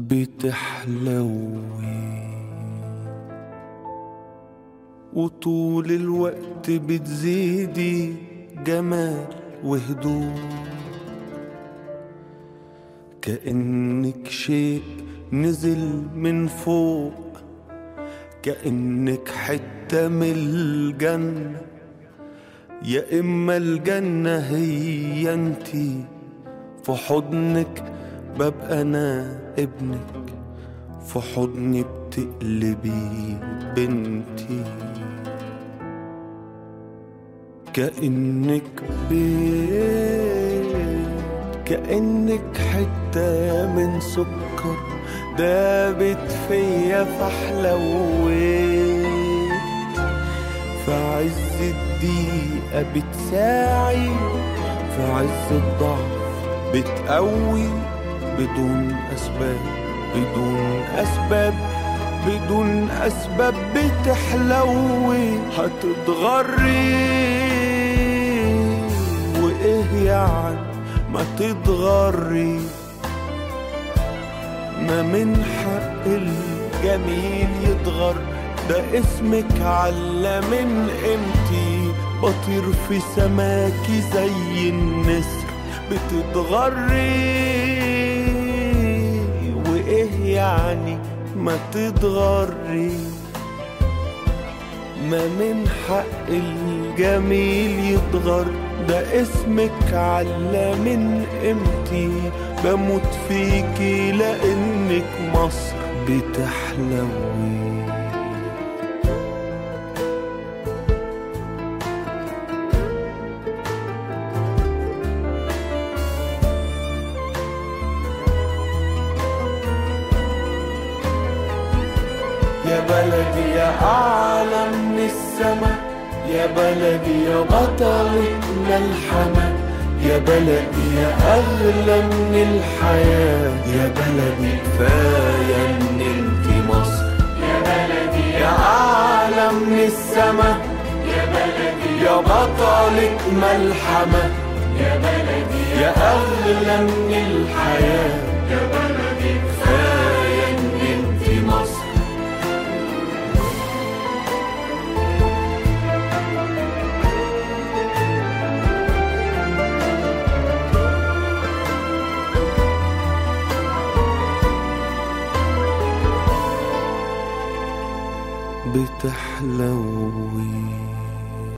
بتحلوي وطول الوقت بتزيدي جمال وهدوء كأنك شيء نزل من فوق كأنك حتة من الجنة يا إما الجنة هي انتي في حضنك ببقى أنا ابنك في حضني بتقلبي بنتي كأنك بيت كأنك حتة من سكر دابت فيا فحلويت في عز الدقيقة بتساعي في عز الضعف بتقوي بدون أسباب بدون أسباب بدون أسباب بتحلوي هتتغري وإيه يعني ما تتغري ما من حق الجميل يتغر ده اسمك على من قيمتي بطير في سماكي زي النسر بتتغري وايه يعني ما تتغري ما من حق الجميل يتغر ده اسمك على من قيمتي بموت فيكي لانك مصر بتحلوي يا بلدي يا أعلى من السما يا بلدي يا بطلة ملحمة يا بلدي يا أغلى من الحياة يا بلدي كفاية إن انت مصر يا بلدي يا أعلى من السما يا بلدي يا بطلة ملحمة يا بلدي يا أغلى من الحياة يا بلدي كفاية إن انت مصر بتحلوي